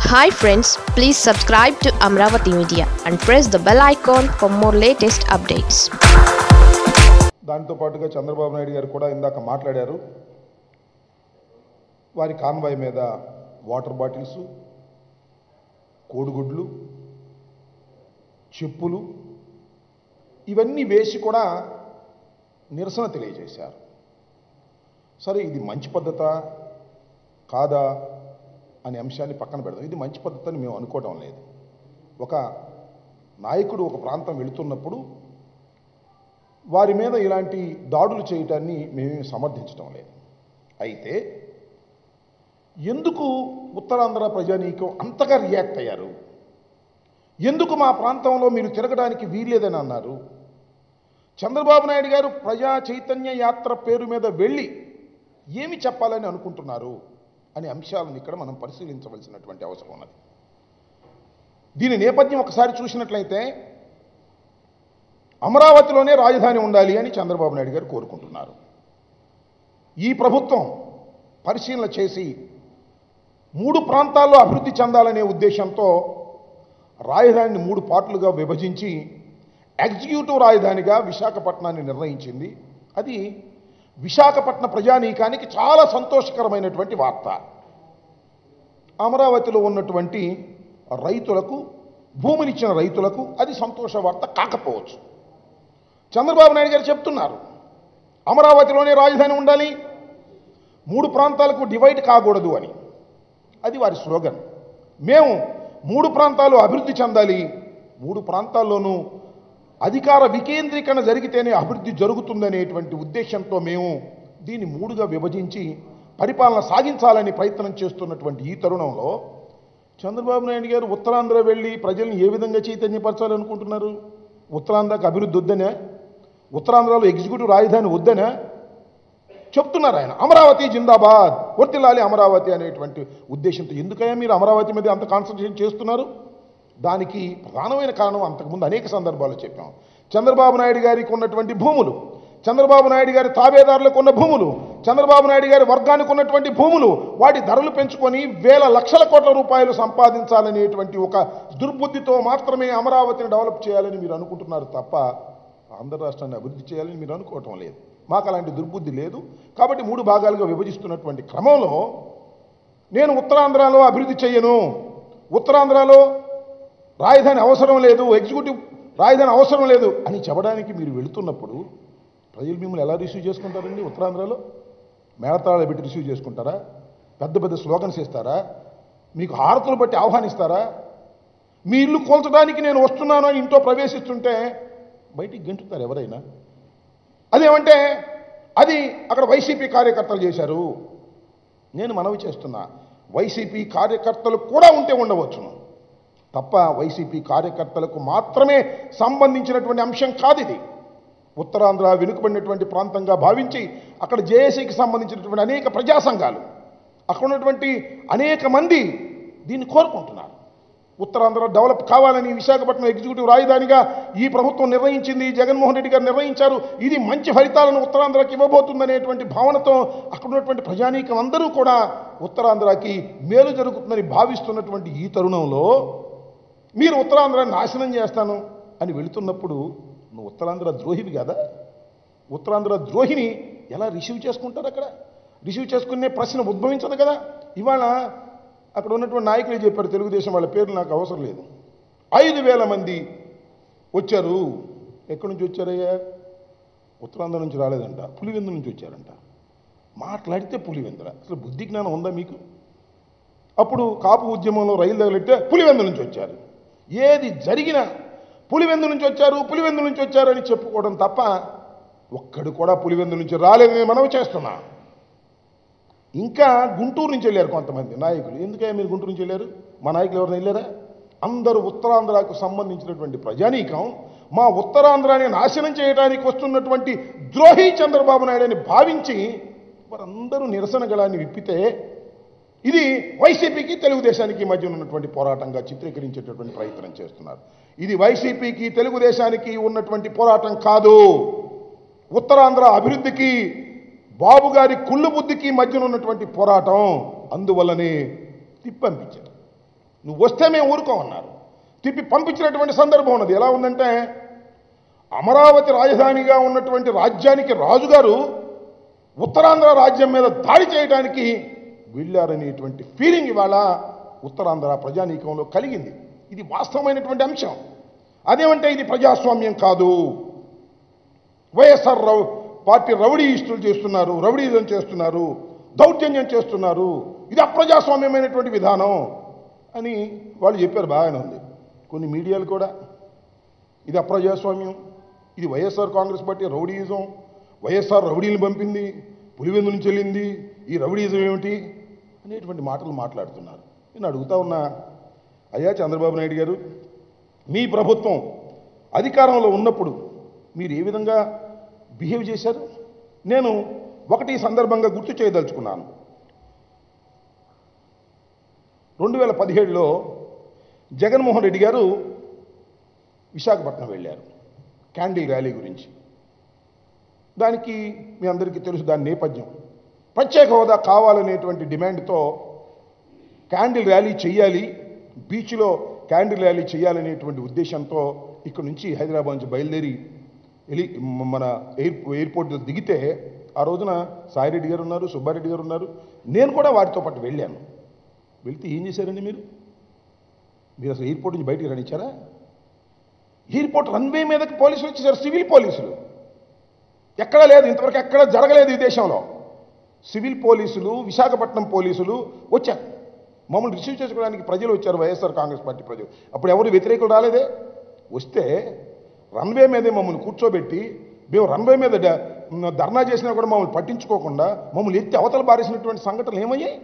hi friends please subscribe to Amaravati media and press the bell icon for more latest updates దాంతో పాటుగా చంద్రబాబు నాయుడు గారు కూడా ఇందాక మాట్లాడారు వారి కాన్వాయ్ మీద వాటర్ బాటిల్స్ కోడిగుడ్లు చెప్పులు ఇవన్నీ వేసి కూడా నిరసన తెలియజేశారు సరే ఇది మంచి పద్ధత కాదా అనే అంశాన్ని పక్కన పెడదాం ఇది మంచి పద్ధతి అని మేము అనుకోవడం లేదు ఒక నాయకుడు ఒక ప్రాంతం వెళుతున్నప్పుడు వారి మీద ఇలాంటి దాడులు చేయటాన్ని మేము సమర్థించడం లేదు అయితే ఎందుకు ఉత్తరాంధ్ర ప్రజానీకం అంతగా రియాక్ట్ అయ్యారు ఎందుకు మా ప్రాంతంలో మీరు తిరగడానికి వీల్లేదని అన్నారు చంద్రబాబు నాయుడు గారు ప్రజా చైతన్య యాత్ర పేరు మీద వెళ్ళి ఏమి చెప్పాలని అనుకుంటున్నారు అనే అంశాలను ఇక్కడ మనం పరిశీలించవలసినటువంటి అవసరం ఉన్నది దీని నేపథ్యం ఒకసారి చూసినట్లయితే అమరావతిలోనే రాజధాని ఉండాలి అని చంద్రబాబు నాయుడు గారు కోరుకుంటున్నారు ఈ ప్రభుత్వం పరిశీలన చేసి మూడు ప్రాంతాల్లో అభివృద్ధి చెందాలనే ఉద్దేశంతో రాజధానిని మూడు పార్టులుగా విభజించి ఎగ్జిక్యూటివ్ రాజధానిగా విశాఖపట్నాన్ని నిర్ణయించింది అది విశాఖపట్న ప్రజానీకానికి చాలా సంతోషకరమైనటువంటి వార్త అమరావతిలో ఉన్నటువంటి రైతులకు భూమినిచ్చిన రైతులకు అది సంతోష వార్త కాకపోవచ్చు చంద్రబాబు నాయుడు గారు చెప్తున్నారు అమరావతిలోనే రాజధాని ఉండాలి మూడు ప్రాంతాలకు డివైడ్ కాకూడదు అని అది వారి స్లోగన్ మేము మూడు ప్రాంతాలు అభివృద్ధి చెందాలి మూడు ప్రాంతాల్లోనూ అధికార వికేంద్రీకరణ జరిగితేనే అభివృద్ధి జరుగుతుందనేటువంటి ఉద్దేశంతో మేము దీన్ని మూడుగా విభజించి పరిపాలన సాగించాలని ప్రయత్నం చేస్తున్నటువంటి ఈ తరుణంలో చంద్రబాబు నాయుడు గారు ఉత్తరాంధ్ర వెళ్ళి ప్రజల్ని ఏ విధంగా చైతన్యపరచాలనుకుంటున్నారు ఉత్తరాంధ్రకు అభివృద్ధి వద్దనే ఉత్తరాంధ్రలో ఎగ్జిక్యూటివ్ రాజధాని వద్దనే చెప్తున్నారు ఆయన అమరావతి జిందాబాద్ వర్తిల్లాలి అమరావతి అనేటువంటి ఉద్దేశంతో ఎందుకయ్యా మీరు అమరావతి మీద అంత కాన్సన్ట్రేషన్ చేస్తున్నారు దానికి ప్రధానమైన కారణం అంతకుముందు అనేక సందర్భాలు చెప్పాం చంద్రబాబు నాయుడు గారికి ఉన్నటువంటి భూములు చంద్రబాబు నాయుడు గారి తాబేదారులకు ఉన్న భూములు చంద్రబాబు నాయుడు గారి వర్గానికి ఉన్నటువంటి భూములు వాటి ధరలు పెంచుకొని వేల లక్షల కోట్ల రూపాయలు సంపాదించాలనేటువంటి ఒక దుర్బుద్ధితో మాత్రమే అమరావతిని డెవలప్ చేయాలని మీరు అనుకుంటున్నారు తప్ప ఆంధ్ర రాష్ట్రాన్ని అభివృద్ధి చేయాలని మీరు అనుకోవటం లేదు మాకు అలాంటి దుర్బుద్ధి లేదు కాబట్టి మూడు భాగాలుగా విభజిస్తున్నటువంటి క్రమంలో నేను ఉత్తరాంధ్రలో అభివృద్ధి చేయను ఉత్తరాంధ్రలో రాజధాని అవసరం లేదు ఎగ్జిక్యూటివ్ రాజధాని అవసరం లేదు అని చెప్పడానికి మీరు వెళుతున్నప్పుడు ప్రజలు మిమ్మల్ని ఎలా రిసీవ్ చేసుకుంటారండి ఉత్తరాంధ్రలో మేళతాళాలు పెట్టి రిసీవ్ చేసుకుంటారా పెద్ద పెద్ద స్లోగన్స్ ఇస్తారా మీకు హారతులు బట్టి ఆహ్వానిస్తారా మీ ఇల్లు కూల్చడానికి నేను వస్తున్నాను అని ఇంట్లో ప్రవేశిస్తుంటే బయటికి గెంటుతారు ఎవరైనా అదేమంటే అది అక్కడ వైసీపీ కార్యకర్తలు చేశారు నేను మనవి చేస్తున్నా వైసీపీ కార్యకర్తలు కూడా ఉంటే ఉండవచ్చును తప్ప వైసీపీ కార్యకర్తలకు మాత్రమే సంబంధించినటువంటి అంశం కాదు ఇది ఉత్తరాంధ్ర వెనుకబడినటువంటి ప్రాంతంగా భావించి అక్కడ జేఏసీకి సంబంధించినటువంటి అనేక ప్రజా సంఘాలు అక్కడ ఉన్నటువంటి అనేక మంది దీన్ని కోరుకుంటున్నారు ఉత్తరాంధ్ర డెవలప్ కావాలని విశాఖపట్నం ఎగ్జిక్యూటివ్ రాజధానిగా ఈ ప్రభుత్వం నిర్ణయించింది జగన్మోహన్ రెడ్డి గారు నిర్ణయించారు ఇది మంచి ఫలితాలను ఉత్తరాంధ్రకి ఇవ్వబోతుందనేటువంటి భావనతో అక్కడ ఉన్నటువంటి ప్రజానీకం అందరూ కూడా ఉత్తరాంధ్రకి మేలు జరుగుతుందని భావిస్తున్నటువంటి ఈ తరుణంలో మీరు ఉత్తరాంధ్రాన్ని నాశనం చేస్తాను అని వెళుతున్నప్పుడు నువ్వు ఉత్తరాంధ్ర ద్రోహివి కదా ఉత్తరాంధ్ర ద్రోహిని ఎలా రిసీవ్ చేసుకుంటారు అక్కడ రిసీవ్ చేసుకునే ప్రశ్న ఉద్భవించదు కదా ఇవాళ అక్కడ ఉన్నటువంటి నాయకులు చెప్పారు తెలుగుదేశం వాళ్ళ పేర్లు నాకు అవసరం లేదు ఐదు వేల మంది వచ్చారు ఎక్కడి నుంచి వచ్చారయ్యా ఉత్తరాంధ్ర నుంచి రాలేదంట పులివెందు నుంచి వచ్చారంట మాట్లాడితే పులివెందుల అసలు బుద్ధి జ్ఞానం ఉందా మీకు అప్పుడు కాపు ఉద్యమంలో రైలు తగిలితే పులివెందు నుంచి వచ్చారు ఏది జరిగినా పులివెందు నుంచి వచ్చారు పులివెందు నుంచి వచ్చారు అని చెప్పుకోవడం తప్ప ఒక్కడు కూడా పులివెందు నుంచి రాలేదని మనవి చేస్తున్నా ఇంకా గుంటూరు నుంచి వెళ్ళారు కొంతమంది నాయకులు ఎందుకయ్యా మీరు గుంటూరు నుంచి వెళ్ళారు మా నాయకులు ఎవరైనా వెళ్ళారా అందరూ ఉత్తరాంధ్రకు సంబంధించినటువంటి ప్రజానీకం మా ఉత్తరాంధ్రాన్ని నాశనం చేయడానికి వస్తున్నటువంటి ద్రోహి చంద్రబాబు నాయుడు అని భావించి వారందరూ నిరసన గలాన్ని విప్పితే ఇది వైసీపీకి తెలుగుదేశానికి మధ్య ఉన్నటువంటి పోరాటంగా చిత్రీకరించేటటువంటి ప్రయత్నం చేస్తున్నారు ఇది వైసీపీకి తెలుగుదేశానికి ఉన్నటువంటి పోరాటం కాదు ఉత్తరాంధ్ర అభివృద్ధికి బాబు గారి కుళ్ళు బుద్ధికి మధ్యన ఉన్నటువంటి పోరాటం అందువల్లనే తిప్పంపించారు నువ్వు వస్తే మేము ఊరుకోమన్నారు తిప్పి పంపించినటువంటి సందర్భం ఉన్నది ఎలా ఉందంటే అమరావతి రాజధానిగా ఉన్నటువంటి రాజ్యానికి రాజుగారు ఉత్తరాంధ్ర రాజ్యం మీద దాడి చేయడానికి వెళ్ళారనేటువంటి ఫీలింగ్ ఇవాళ ఉత్తరాంధ్ర ప్రజానీకంలో కలిగింది ఇది వాస్తవమైనటువంటి అంశం అదేమంటే ఇది ప్రజాస్వామ్యం కాదు వైఎస్ఆర్ రౌ పార్టీ రౌడీయిస్టులు చేస్తున్నారు రౌడీజం చేస్తున్నారు దౌర్జన్యం చేస్తున్నారు ఇది అప్రజాస్వామ్యమైనటువంటి విధానం అని వాళ్ళు చెప్పారు బాగానే ఉంది కొన్ని మీడియాలు కూడా ఇది అప్రజాస్వామ్యం ఇది YSR Congress party rowdyism YSR రౌడీని పంపింది పులివెందు నుంచి వెళ్ళింది ఈ రౌడీయిజం ఏమిటి అనేటువంటి మాటలు మాట్లాడుతున్నారు నేను అడుగుతా ఉన్నా అయ్యా చంద్రబాబు నాయుడు గారు మీ ప్రభుత్వం అధికారంలో ఉన్నప్పుడు మీరు ఏ విధంగా బిహేవ్ చేశారు నేను ఒకటి ఈ సందర్భంగా గుర్తు చేయదలుచుకున్నాను రెండు వేల పదిహేడులో జగన్మోహన్ రెడ్డి గారు విశాఖపట్నం వెళ్ళారు క్యాండిల్ ర్యాలీ గురించి దానికి మీ అందరికీ తెలుసు దాని నేపథ్యం ప్రత్యేక హోదా కావాలనేటువంటి డిమాండ్తో క్యాండిల్ ర్యాలీ చేయాలి బీచ్లో క్యాండిల్ ర్యాలీ చేయాలనేటువంటి ఉద్దేశంతో ఇక్కడ నుంచి హైదరాబాద్ నుంచి బయలుదేరి వెళ్ళి మ- మన ఎయిర్ ఎయిర్పోర్ట్ దిగితే ఆ రోజున సాయిరెడ్డి గారు ఉన్నారు సుబ్బారెడ్డి గారు ఉన్నారు నేను కూడా వారితో పాటు వెళ్ళాను వెళ్తే ఏం చేశారండి మీరు మీరు అసలు ఎయిర్పోర్ట్ నుంచి బయటికి రానిచ్చారా ఎయిర్పోర్ట్ రన్వే మీదకి పోలీసులు వచ్చేసారు సివిల్ పోలీసులు ఎక్కడా లేదు ఇంతవరకు ఎక్కడ జరగలేదు ఈ దేశంలో సివిల్ పోలీసులు విశాఖపట్నం పోలీసులు వచ్చారు మమ్మల్ని రిసీవ్ చేసుకోవడానికి ప్రజలు వచ్చారు వైఎస్ఆర్ కాంగ్రెస్ పార్టీ ప్రజలు అప్పుడు ఎవరు వ్యతిరేకులు రాలేదే వస్తే రన్వే మీదే మమ్మల్ని కూర్చోబెట్టి మేము రన్వే మీద డ- ధర్నా చేసినా కూడా మమ్మల్ని పట్టించుకోకుండా మమ్మల్ని ఎత్తి అవతల బారేసినటువంటి సంఘటనలు ఏమయ్యాయి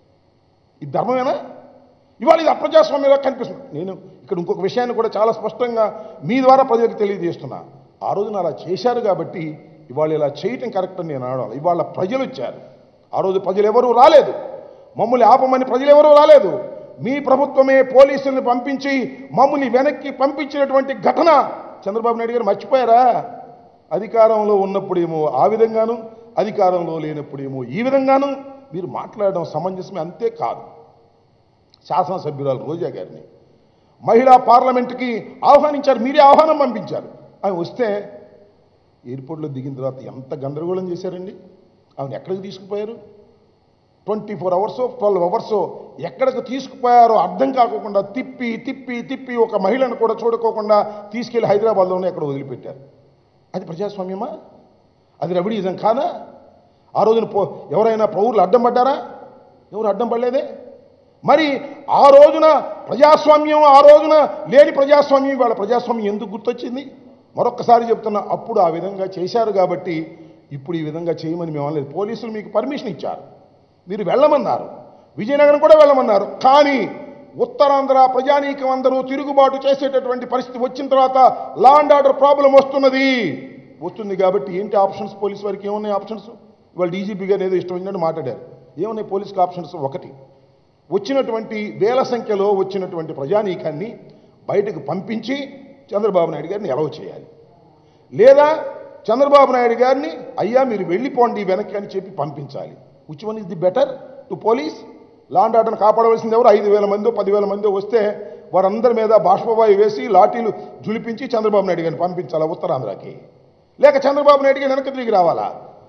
ఇది ధర్మమేనా ఇవాళ ఇది అప్రజాస్వామ్యంగా కనిపిస్తుంది నేను ఇక్కడ ఇంకొక విషయాన్ని కూడా చాలా స్పష్టంగా మీ ద్వారా ప్రజలకు తెలియజేస్తున్నా ఆ రోజున అలా చేశారు కాబట్టి ఇవాళ ఇలా చేయటం కరెక్ట్ అని నేను అనడం ఇవాళ ప్రజలు వచ్చారు ఆ రోజు ప్రజలు ఎవరూ రాలేదు మమ్మల్ని ఆపమని ప్రజలు ఎవరూ రాలేదు మీ ప్రభుత్వమే పోలీసుల్ని పంపించి మమ్మల్ని వెనక్కి పంపించినటువంటి ఘటన చంద్రబాబు నాయుడు గారు మర్చిపోయారా అధికారంలో ఉన్నప్పుడేమో ఆ విధంగాను అధికారంలో లేనప్పుడేమో ఈ విధంగాను మీరు మాట్లాడడం సమంజసమే అంతే కాదు శాసనసభ్యురాలు రోజా గారిని మహిళా పార్లమెంట్కి ఆహ్వానించారు మీరే ఆహ్వానం పంపించారు ఆమె వస్తే ఎయిర్పోర్ట్లో దిగిన తర్వాత ఎంత గందరగోళం చేశారండి ఆమెను ఎక్కడికి తీసుకుపోయారు twenty four hours twelve hours ఎక్కడికి తీసుకుపోయారో అర్థం కాకుండా తిప్పి తిప్పి తిప్పి ఒక మహిళను కూడా చూడుకోకుండా తీసుకెళ్లి హైదరాబాద్లోనే ఎక్కడ వదిలిపెట్టారు అది ప్రజాస్వామ్యమా అది రవిడీజం కాదా ఆ రోజున పో ఎవరైనా పౌరులు అడ్డం పడ్డారా ఎవరు అడ్డం పడలేదే మరి ఆ రోజున ప్రజాస్వామ్యం ఆ రోజున లేని ప్రజాస్వామ్యం వాళ్ళ ప్రజాస్వామ్యం ఎందుకు గుర్తొచ్చింది మరొక్కసారి చెప్తున్నా అప్పుడు ఆ విధంగా చేశారు కాబట్టి ఇప్పుడు ఈ విధంగా చేయమని మేము అనలేదు పోలీసులు మీకు పర్మిషన్ ఇచ్చారు మీరు వెళ్ళమన్నారు విజయనగరం కూడా వెళ్ళమన్నారు కానీ ఉత్తరాంధ్ర ప్రజానీకం అందరూ తిరుగుబాటు చేసేటటువంటి పరిస్థితి వచ్చిన తర్వాత లా అండ్ ఆర్డర్ ప్రాబ్లం వస్తున్నది వస్తుంది కాబట్టి ఏంటి ఆప్షన్స్ పోలీస్ వారికి ఏమున్నాయి ఆప్షన్స్ ఇవాళ డీజీపీ గారు ఏదో ఇష్టం వచ్చినట్టు మాట్లాడారు ఏమున్నాయి పోలీస్కి ఆప్షన్స్ ఒకటి వచ్చినటువంటి వేల సంఖ్యలో వచ్చినటువంటి ప్రజానీకాన్ని బయటకు పంపించి చంద్రబాబు నాయుడు గారిని ఎలవ చేయాలి లేదా చంద్రబాబు నాయుడు గారిని అయ్యా మీరు వెళ్ళిపోండి వెనక్కి అని చెప్పి పంపించాలి which one is the better to police law and ఆర్డర్ని కాపాడవలసింది ఎవరు ఐదు వేల మందో పదివేల మందో వస్తే వారందరి మీద బాష్పవాయు వేసి లాఠీలు జులిపించి చంద్రబాబు నాయుడు గారిని పంపించాలా ఉత్తరాంధ్రకి లేక చంద్రబాబు నాయుడు గారు వెనక్కి తిరిగి రావాలా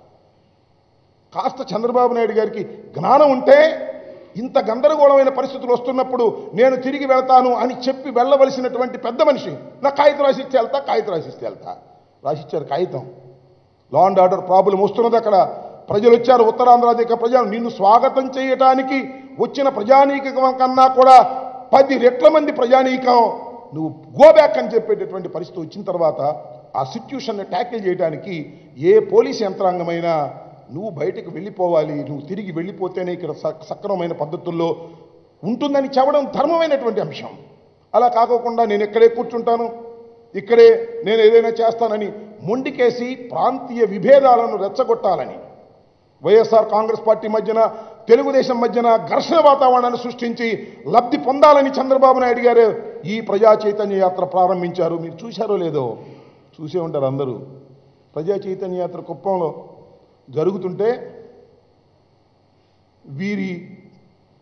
కాస్త చంద్రబాబు నాయుడు గారికి జ్ఞానం ఉంటే ఇంత గందరగోళమైన పరిస్థితులు వస్తున్నప్పుడు నేను తిరిగి వెళ్తాను అని చెప్పి వెళ్ళవలసినటువంటి పెద్ద మనిషి నా కాగితం రాసిస్తే వెళ్తా కాగితం రాసిస్తే వెళ్తా రాసిచ్చారు కాగితం లా అండ్ ఆర్డర్ ప్రాబ్లం వస్తున్నది అక్కడ ప్రజలు వచ్చారు ఉత్తరాంధ్ర దగ్గర ప్రజలు నిన్ను స్వాగతం చేయటానికి వచ్చిన ప్రజానీకం కన్నా కూడా పది రెట్ల మంది ప్రజానీకం నువ్వు గో బ్యాక్ అని చెప్పేటటువంటి పరిస్థితి వచ్చిన తర్వాత ఆ సిచ్యుయేషన్ని ట్యాకిల్ చేయడానికి ఏ పోలీస్ యంత్రాంగమైనా నువ్వు బయటకు వెళ్ళిపోవాలి నువ్వు తిరిగి వెళ్ళిపోతేనే ఇక్కడ సక్- సక్రమమైన పద్ధతుల్లో ఉంటుందని చెప్పడం ధర్మమైనటువంటి అంశం అలా కాకోకుండా నేను ఇక్కడే కూర్చుంటాను ఇక్కడే నేను ఏదైనా చేస్తానని మొండికేసి ప్రాంతీయ విభేదాలను రెచ్చగొట్టాలని వైఎస్ఆర్ కాంగ్రెస్ పార్టీ మధ్యన తెలుగుదేశం మధ్యన ఘర్షణ వాతావరణాన్ని సృష్టించి లబ్ధి పొందాలని చంద్రబాబు నాయుడు గారు ఈ ప్రజా చైతన్య యాత్ర ప్రారంభించారు మీరు చూశారో లేదో చూసే ఉంటారు అందరూ ప్రజా చైతన్య యాత్ర కుప్పంలో జరుగుతుంటే వీరి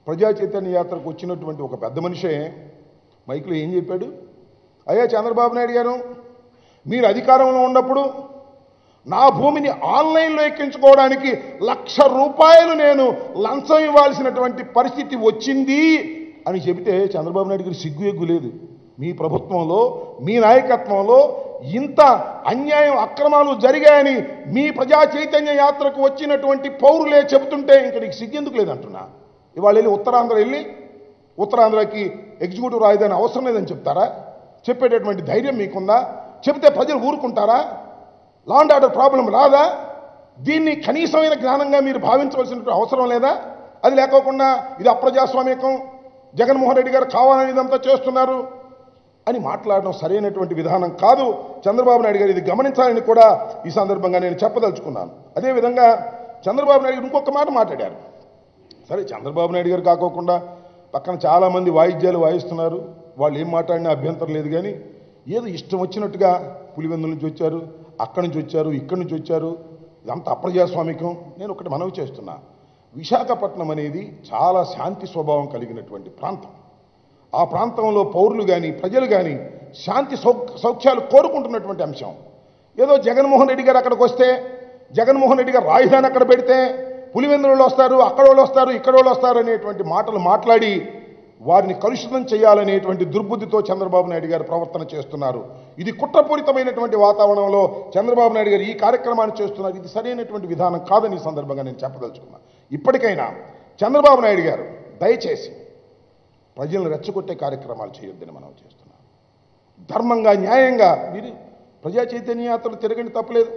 ప్రజా చైతన్య యాత్రకు వచ్చినటువంటి ఒక పెద్ద మనిషే మైక్లో ఏం చెప్పాడు అయ్యా చంద్రబాబు నాయుడు గారు మీరు అధికారంలో ఉన్నప్పుడు నా భూమిని ఆన్లైన్లో ఎక్కించుకోవడానికి లక్ష రూపాయలు నేను లంచం ఇవ్వాల్సినటువంటి పరిస్థితి వచ్చింది అని చెబితే చంద్రబాబు నాయుడు గారు సిగ్గు ఎగ్గు లేదు మీ ప్రభుత్వంలో మీ నాయకత్వంలో ఇంత అన్యాయం అక్రమాలు జరిగాయని మీ ప్రజా చైతన్య యాత్రకు వచ్చినటువంటి పౌరులే చెబుతుంటే ఇంక నీకు సిగ్గెందుకు లేదంటున్నా ఇవాళ వెళ్ళి ఉత్తరాంధ్ర వెళ్ళి ఉత్తరాంధ్రకి ఎగ్జిక్యూటివ్ రాజధాని అవసరం లేదని చెప్తారా చెప్పేటటువంటి ధైర్యం మీకుందా చెబితే ప్రజలు ఊరుకుంటారా లాండ్ ఆర్డర్ ప్రాబ్లం రాదా దీన్ని కనీసమైన జ్ఞానంగా మీరు భావించవలసిన అవసరం లేదా అది లేకోకుండా ఇది అప్రజాస్వామికం జగన్మోహన్ రెడ్డి గారు కావాలని ఇదంతా చేస్తున్నారు అని మాట్లాడడం సరైనటువంటి విధానం కాదు చంద్రబాబు నాయుడు గారు ఇది గమనించాలని కూడా ఈ సందర్భంగా నేను చెప్పదలుచుకున్నాను అదేవిధంగా చంద్రబాబు నాయుడు గారు ఇంకొక మాట మాట్లాడారు సరే చంద్రబాబు నాయుడు గారు కాకోకుండా పక్కన చాలామంది వాయిద్యాలు వాయిస్తున్నారు వాళ్ళు ఏం మాట్లాడినా అభ్యంతరం లేదు కానీ ఏదో ఇష్టం వచ్చినట్టుగా పులివెందుల నుంచి వచ్చారు అక్కడి నుంచి వచ్చారు ఇక్కడి నుంచి వచ్చారు ఇదంతా అప్రజాస్వామికం నేను ఒకటి మనవి చేస్తున్నా విశాఖపట్నం అనేది చాలా శాంతి స్వభావం కలిగినటువంటి ప్రాంతం ఆ ప్రాంతంలో పౌరులు కానీ ప్రజలు కానీ శాంతి సౌ సౌఖ్యాలు కోరుకుంటున్నటువంటి అంశం ఏదో జగన్మోహన్ రెడ్డి గారు అక్కడికి వస్తే జగన్మోహన్ రెడ్డి గారు రాజధాని అక్కడ పెడితే పులివెందులు వస్తారు అక్కడ వాళ్ళు వస్తారు ఇక్కడ వాళ్ళు వస్తారు అనేటువంటి మాటలు మాట్లాడి వారిని కలుషితం చేయాలనేటువంటి దుర్బుద్ధితో చంద్రబాబు నాయుడు గారు ప్రవర్తన చేస్తున్నారు ఇది కుట్రపూరితమైనటువంటి వాతావరణంలో చంద్రబాబు నాయుడు గారు ఈ కార్యక్రమాన్ని చేస్తున్నారు ఇది సరైనటువంటి విధానం కాదని ఈ సందర్భంగా నేను చెప్పదలుచుకున్నాను ఇప్పటికైనా చంద్రబాబు నాయుడు గారు దయచేసి ప్రజలను రెచ్చగొట్టే కార్యక్రమాలు చేయొద్దని మనం చేస్తున్నాం ధర్మంగా న్యాయంగా మీరు ప్రజా చైతన్య యాత్రలు తిరగండి తప్పలేదు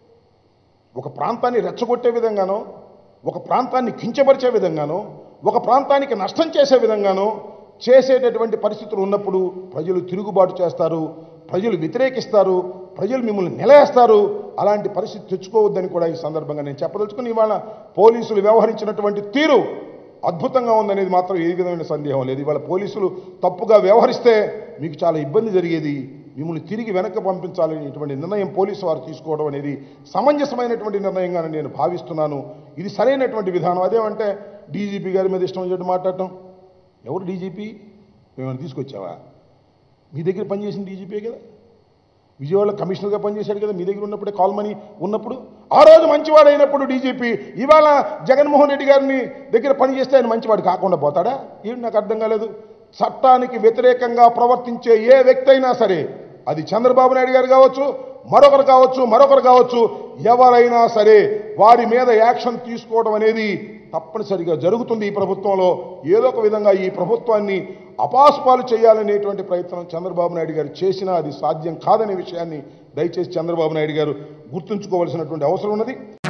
ఒక ప్రాంతాన్ని రెచ్చగొట్టే విధంగానో ఒక ప్రాంతాన్ని కించపరిచే విధంగానో ఒక ప్రాంతానికి నష్టం చేసే విధంగానో చేసేటటువంటి పరిస్థితులు ఉన్నప్పుడు ప్రజలు తిరుగుబాటు చేస్తారు ప్రజలు వ్యతిరేకిస్తారు ప్రజలు మిమ్మల్ని నిలయేస్తారు అలాంటి పరిస్థితి తెచ్చుకోవద్దని కూడా ఈ సందర్భంగా నేను చెప్పదలుచుకుని ఇవాళ పోలీసులు వ్యవహరించినటువంటి తీరు అద్భుతంగా ఉందనేది మాత్రం ఏ విధమైన సందేహం లేదు ఇవాళ పోలీసులు తప్పుగా వ్యవహరిస్తే మీకు చాలా ఇబ్బంది జరిగేది మిమ్మల్ని తిరిగి వెనక్కి పంపించాలనేటువంటి నిర్ణయం పోలీసు వారు తీసుకోవడం అనేది సమంజసమైనటువంటి నిర్ణయంగా నేను భావిస్తున్నాను ఇది సరైనటువంటి విధానం అదేమంటే డీజీపీ గారి మీద ఇష్టం వచ్చినట్టు మాట్లాడటం ఎవరు డీజీపీ మేమైనా తీసుకొచ్చావా మీ దగ్గర పనిచేసిన డీజీపీ కదా విజయవాడలో కమిషనర్గా పనిచేశాడు కదా మీ దగ్గర ఉన్నప్పుడే కాల్మనీ ఉన్నప్పుడు ఆ రోజు మంచివాడు అయినప్పుడు డీజీపీ ఇవాళ జగన్మోహన్ రెడ్డి గారిని దగ్గర పనిచేస్తే ఆయన మంచివాడు కాకుండా పోతాడా ఏంటి నాకు అర్థం కాలేదు చట్టానికి వ్యతిరేకంగా ప్రవర్తించే ఏ వ్యక్తి అయినా సరే అది చంద్రబాబు నాయుడు గారు కావచ్చు మరొకరు కావచ్చు మరొకరు కావచ్చు ఎవరైనా సరే వారి మీద యాక్షన్ తీసుకోవడం అనేది తప్పనిసరిగా జరుగుతుంది ఈ ప్రభుత్వంలో ఏదో ఒక విధంగా ఈ ప్రభుత్వాన్ని అపాస్పాలు చేయాలనేటువంటి ప్రయత్నం చంద్రబాబు నాయుడు గారు చేసినా అది సాధ్యం కాదనే విషయాన్ని దయచేసి చంద్రబాబు నాయుడు గారు గుర్తుంచుకోవాల్సినటువంటి అవసరం ఉన్నది